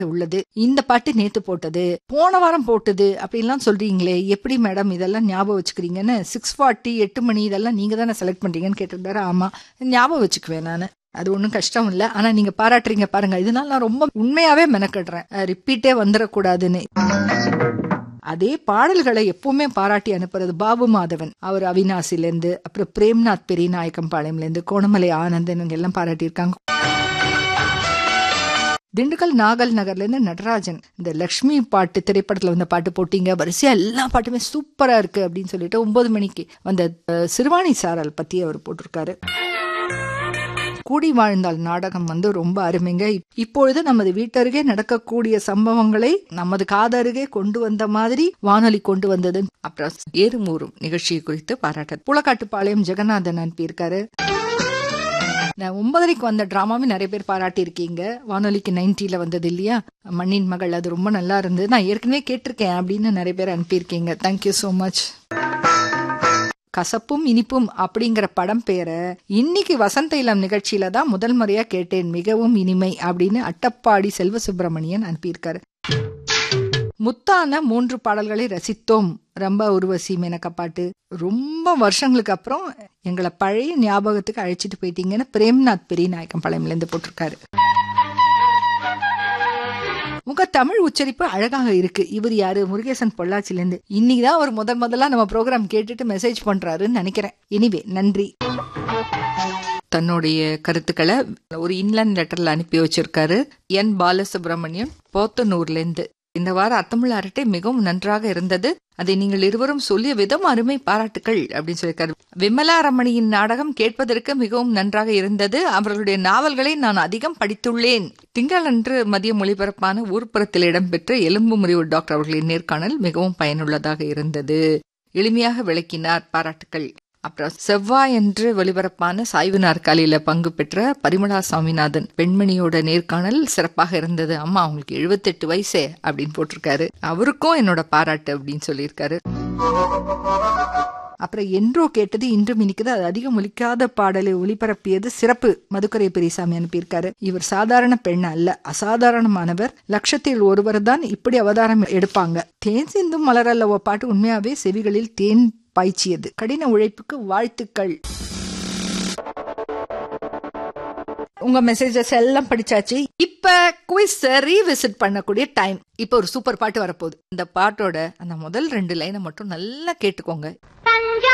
உள்ளது இந்த பாட்டு நேத்து போட்டது போன வாரம் போட்டது அப்படின்லாம் சொல்றீங்களே எப்படி மேடம் இதெல்லாம் ஞாபகம் வச்சுக்கிறீங்கன்னு சிக்ஸ் ஃபார்ட்டி எட்டு மணி இதெல்லாம் நீங்க தானே செலக்ட் பண்றீங்கன்னு கேட்டிருந்தாரு ஆமா ஞாபகம் வச்சுக்குவேன் நான் அது ஒன்றும் கஷ்டம் இல்லை ஆனா நீங்க பாராட்டுறீங்க பாருங்க இதனால நான் ரொம்ப உண்மையாவே மெனக்கிடுறேன் ரிப்பீட்டே வந்துடக்கூடாதுன்னு அதே பாடல்களை எப்பவுமே பாராட்டி அனுப்புறது பாபு மாதவன் அவர் அவினாசில இருந்து அப்புறம் பிரேம்நாத் பெரியநாயக்கம் பாளையம்ல இருந்து கோணமலை ஆனந்தன் இவங்க எல்லாம் பாராட்டியிருக்காங்க திண்டுக்கல் நாகல் நகர்ல இருந்து நடராஜன் இந்த லக்ஷ்மி பாட்டு திரைப்படத்துல வந்த பாட்டு போட்டீங்க வரிசையா எல்லா பாட்டுமே சூப்பரா இருக்கு அப்படின்னு சொல்லிட்டு ஒன்பது மணிக்கு வந்த அஹ், சிறுவாணி சாரல் பத்தி அவர் போட்டிருக்காரு கூடி வாழ்ந்தால் நாடகம் வந்து ரொம்ப அருமைங்க இப்பொழுது நமது வீட்டருகே நடக்கக்கூடிய சம்பவங்களை நமது காதருகே கொண்டு வந்த மாதிரி வானொலி கொண்டு வந்தது அப்புறம் ஏறுமூறும் நிகழ்ச்சி குறித்து பாராட்டு புலக்காட்டுப்பாளையம் ஜெகநாதன் அனுப்பியிருக்காரு நான் ஒன்பதரைக்கு வந்த டிராமாவே நிறைய பேர் பாராட்டி இருக்கீங்க வானொலிக்கு நைன்டில வந்தது இல்லையா மண்ணின் மகள் அது ரொம்ப நல்லா இருந்தது நான் ஏற்கனவே கேட்டிருக்கேன் அப்படின்னு நிறைய பேர் அனுப்பியிருக்கீங்க தேங்க்யூ ஸோ மச் கசப்பும் இனிப்பும் அப்படிங்கிற படம் பேரை இன்னைக்கு வசந்த இளம் நிகழ்ச்சியில தான் முதல் முறையா கேட்டேன் மிகவும் இனிமை அப்படின்னு அட்டப்பாடி செல்வ சுப்பிரமணியன் அனுப்பியிருக்காரு முத்தான மூன்று பாடல்களை ரசித்தோம் ரொம்ப உருவசி மேனக்க பாட்டு ரொம்ப வருஷங்களுக்கு அப்புறம் எங்களை பழைய ஞாபகத்துக்கு அழைச்சிட்டு போயிட்டீங்கன்னு பிரேம்நாத் பெரிய நாயக்கம் பழையம்ல இருந்து போட்டிருக்காரு உங்க தமிழ் உச்சரிப்பு அழகாக இருக்கு இவர் யாரு முருகேசன் பொள்ளாச்சில இருந்து இன்னைக்குதான் அவர் முதல் முதலா நம்ம ப்ரோக்ராம் கேட்டுட்டு மெசேஜ் பண்றாருன்னு நினைக்கிறேன் எனிவே நன்றி தன்னுடைய கருத்துக்களை ஒரு இன்லேண்ட் லெட்டர்ல அனுப்பி வச்சிருக்காரு என் பாலசுப்ரமணியம் போத்தனூர்ல இருந்து இந்த வார அத்தமிழ் அரட்டை மிகவும் நன்றாக இருந்தது அதை நீங்கள் இருவரும் சொல்லிய விதம் அருமை பாராட்டுக்கள் அப்படின்னு சொல்லியிருக்காரு விமலா ரமணியின் நாடகம் கேட்பதற்கு மிகவும் நன்றாக இருந்தது அவர்களுடைய நாவல்களை நான் அதிகம் படித்துள்ளேன் திங்களன்று மதியம் ஒளிபரப்பான ஊர்ப்புறத்தில் இடம்பெற்ற எலும்பு முறிவு டாக்டர் அவர்களின் நேர்காணல் மிகவும் பயனுள்ளதாக இருந்தது எளிமையாக விளக்கினார் பாராட்டுக்கள் அப்புறம் செவ்வாயன்று ஒலிபரப்பான சாய்வு நாற்காலியில பங்கு பெற்ற பரிமளா சாமிநாதன் பெண்மணியோட நேர்காணல் சிறப்பாக இருந்தது அம்மா அவங்களுக்கு எழுபத்தெட்டு வயசே அப்படின்னு போட்டிருக்காரு அவருக்கும் என்னோட பாராட்டு அப்படின்னு சொல்லியிருக்காரு அப்புறம் என்றோ கேட்டது இன்றும் இனிக்குது அது அதிகம் ஒலிக்காத பாடலை ஒளிபரப்பியது சிறப்பு மதுக்கரை பெரியசாமி அனுப்பியிருக்காரு இவர் சாதாரண பெண் அல்ல அசாதாரணமானவர் லட்சத்தில் ஒருவர் தான் இப்படி அவதாரம் எடுப்பாங்க தேன் சிந்தும் மலரல்லவோ பாட்டு உண்மையாவே செவிகளில் தேன் பாய்ச்சியது கடின உழைப்புக்கு வாழ்த்துக்கள் உங்க மெசேஜஸ் எல்லாம் படிச்சாச்சு இப்ப குவிஸ் ரீவிசிட் பண்ணக்கூடிய டைம் இப்ப ஒரு சூப்பர் பாட்டு வரப்போகுது இந்த பாட்டோட அந்த முதல் ரெண்டு லைனை மட்டும் நல்லா கேட்டுக்கோங்க தஞ்சை